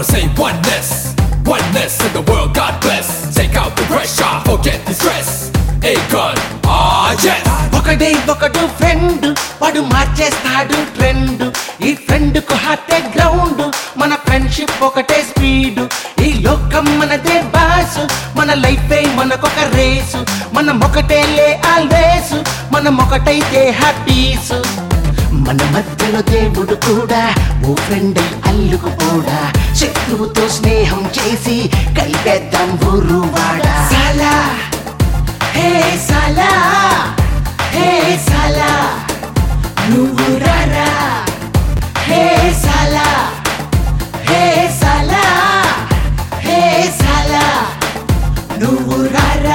wanna say oneness, oneness in the world, God bless. Take out the pressure, forget the stress. Akon, ah yes. ఒకడే ఒకడు friend వాడు మార్చేస్తాడు trend ఈ friend కు హార్టే ground మన friendship ఒకటే స్పీడ్ ఈ లోకం మనదే బాస్ మన లైఫ్ మనకొక రేసు మనం ఒకటేలే ఆల్వేస్ మనం ఒకటైతే హ్యాపీస్ మన మధ్యలో దేవుడు కూడా ఓ ఫ్రెండ్ అయి అల్లుకు కూడా శత్రువుతో స్నేహం చేసి కలిపేద్దాం ఊరు వాడా సాలా హే సాలా హే సాలా నువ్వు రారా హే సాలా హే సాలా హే సాలా నువ్వు రారా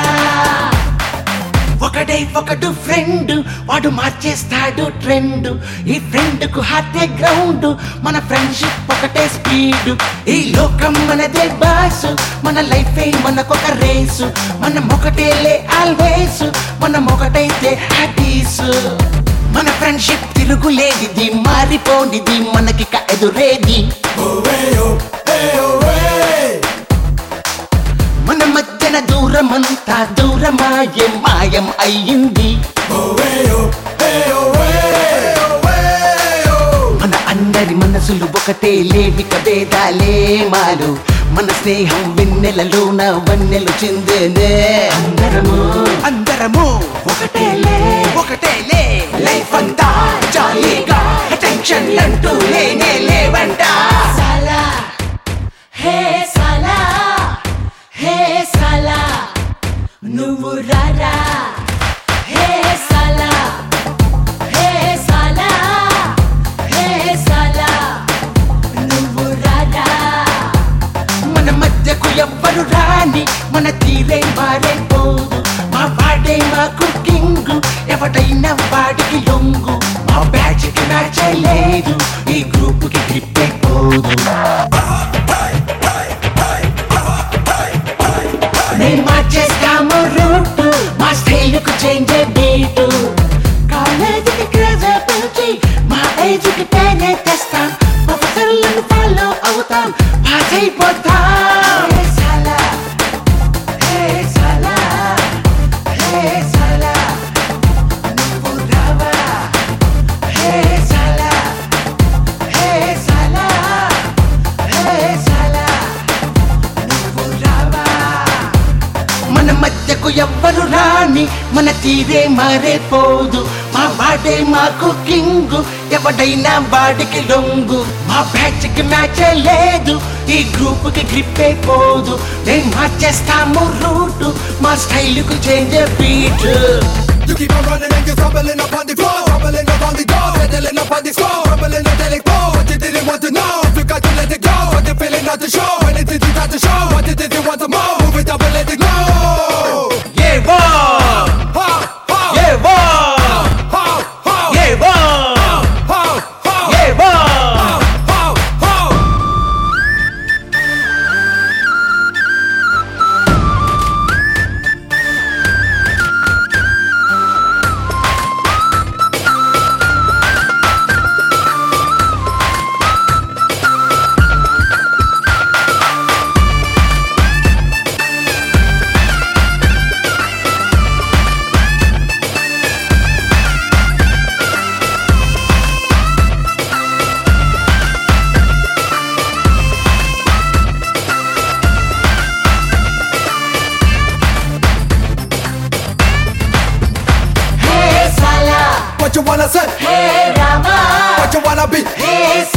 ఒకడే ఒకడు ఫ్రెండ్ వాడు మార్చేస్తాడు ట్రెండ్ ఈ ఫ్రెండ్ కు హార్టే గ్రౌండ్ మన ఫ్రెండ్షిప్ ఒకటే స్పీడ్ ఈ లోకం మనదే బాస్ మన లైఫ్ మనకొక రేసు మనం ఒకటేలే ఆల్వేస్ మనం ఒకటైతే హ్యాపీస్ మన ఫ్రెండ్షిప్ తిరుగులేనిది మారిపోనిది మనకి ఎదురేది మన మధ్యన దూరమంతా దూరమాయే మాయం అయ్యింది మన అందరి మనసులు ఒకటే లేవిక భేదాలే మాలు మన స్నేహం వెన్నెలలోన వన్నెలు చెందేనే అందరము అందరము ఒకటేలే ఒకటేలే లైఫ్ అంతా జాలీగా టెన్షన్ అంటూ లేనే లేవంట సాలా హే సాలా హే సాలా నువ్వు రారా హే సాలా హే సాలా హే సాలా నువ్వు రారా మన మధ్యకు ఎవ్వరు రాని మన తీరే మారైపోదు మా వాడే మాకు కింగ్ ఎవడైనా వాడికి లొంగు మా బ్యాచ్ కి మ్యాచ్ లేదు ఈ గ్రూప్ కి గ్రిప్ అయిపోదు మేము మార్చేస్తాము రూట్ మా స్టైల్ కు చేంజ్ బీట్ కాలేజీకి క్రేజ్ పెంచి మా ఏజ్ కి పేనే తెస్తాం ప్రొఫెసర్లను ఫాలో అవుతాం పాస్ అయిపోతాం హే సాలా హే సాలా హే సాలా నువ్వు రావా హే సాలా హే సాలా హే సాలా నువ్వు రావా మన మధ్యకు ఎవ్వరు రాని మన తీరే మారేపోదు మా వాడే మాకు కింగు ఎవడైనా వాడికి లొంగు మా బ్యాచ్ కి మ్యాచ్ లేదు ఈ గ్రూప్ కి గ్రిప్ అయిపోదు మేము మార్చేస్తాము రూట్ మా స్టైల్ కు change beat You keep on running and you're stumbling up on the floor, stumbling up on the door, settling up on the score, rumbling and telling go. What you didn't want to know, you got to let it go. What you feeling not to show, when it did you got to show. What you did you want to more, move it up and let it go. ఏ వా Ha, ha, ఏ వా ha, ha, ఏ వా ha, ha, ఏ వా ha, ha. హే సాలా What you wanna say? Hey Rama What you wanna be? Hey